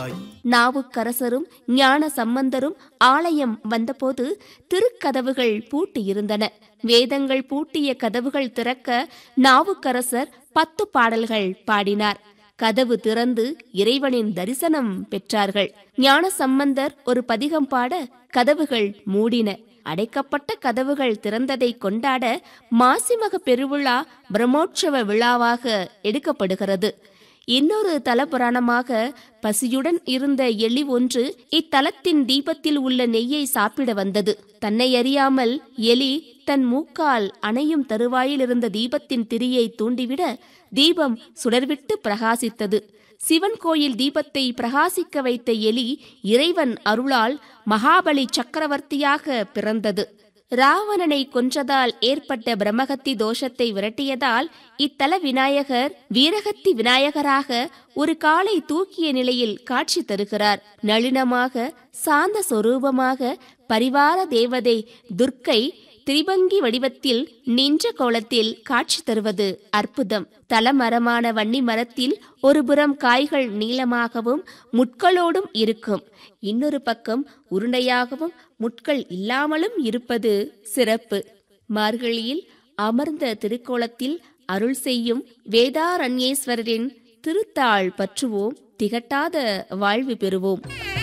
அருள்வாய் நாவுக்கரசரும் ஞான சம்பந்தரும் ஆலயம் வந்தபோது திருக்கதவுகள் பூட்டியிருந்தன வேதங்கள் பூட்டிய கதவுகள் திறக்க நாவுக்கரசர் பத்து பாடல்கள் பாடினார் கதவு திறந்து இறைவனின் தரிசனம் பெற்றார்கள் ஞான சம்பந்தர் ஒரு பதிகம் பாட கதவுகள் மூடின அடைக்கப்பட்ட கதவுகள் திறந்ததை கொண்டாட மாசிமக பெருவிழா பிரம்மோற்சவ விழாவாக எடுக்கப்படுகிறது இன்னொரு தலபுராணமாக பசியுடன் இருந்த எலி ஒன்று இத்தலத்தின் தீபத்தில் உள்ள நெய்யை சாப்பிட வந்தது தன்னை அறியாமல் எலி தன் மூக்கால் அணையும் தருவாயில் இருந்த தீபத்தின் திரியை தூண்டிவிட தீபம் சுடர்விட்டு பிரகாசித்தது சிவன் கோயில் தீபத்தை பிரகாசிக்க வைத்த எலி இறைவன் அருளால் மகாபலி சக்கரவர்த்தியாக பிறந்தது ராவணனை கொன்றதால் ஏற்பட்ட பிரம்மகத்தி தோஷத்தை விரட்டியதால் இத்தல விநாயகர் வீரகத்தி விநாயகராக ஒரு காலை தூக்கிய நிலையில் காட்சி தருகிறார் நளினமாக சாந்த சொரூபமாக பரிவார தேவதை துர்க்கை திரிபங்கி வடிவத்தில் நின்ற கோலத்தில் காட்சி தருவது அற்புதம் தலமரமான வன்னி மரத்தில் ஒரு புறம் காய்கள் நீளமாகவும் முட்களோடும் இருக்கும் இன்னொரு பக்கம் உருண்டையாகவும் முட்கள் இல்லாமலும் இருப்பது சிறப்பு மார்கழியில் அமர்ந்த திருக்கோலத்தில் அருள் செய்யும் வேதாரண்யேஸ்வரரின் திருத்தாள் பற்றுவோம் திகட்டாத வாழ்வு பெறுவோம்